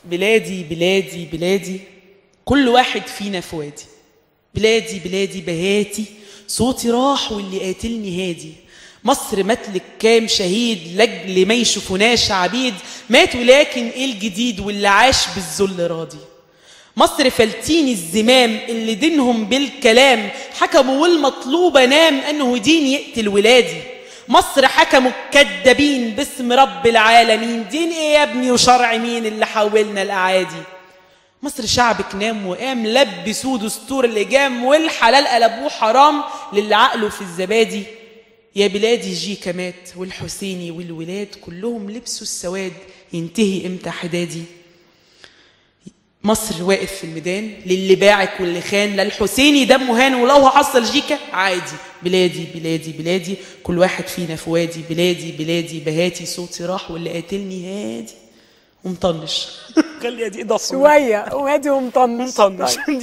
بلادي بلادي بلادي كل واحد فينا في وادي بلادي بلادي بهاتي صوتي راح واللي قاتلني هادي مصر ماتلك كام شهيد لاجل ما يشوفوناش عبيد مات ولكن ايه الجديد واللي عاش بالذل راضي مصر فلتين الزمام اللي دينهم بالكلام حكموا والمطلوبة نام أنه دين يقتل ولادي مصر حكموا الكدابين باسم رب العالمين دين ايه يا ابني وشرع مين اللي حولنا الأعادي مصر شعبك نام وقام لبسوه دستور اللجام والحلال قلبوه حرام للي عقله في الزبادي يا بلادي جيكا مات والحسيني والولاد كلهم لبسوا السواد ينتهي امتى حدادي مصر واقف في الميدان للي باعك واللي خان للحسيني دمه هان ولو حصل جيكا عادي بلادي بلادي بلادي كل واحد فينا في وادي بلادي بلادي بهاتي صوتي راح واللي قاتلني هادي ومطنش خلي دي ايدها شويه وهادي ومطنش مطنش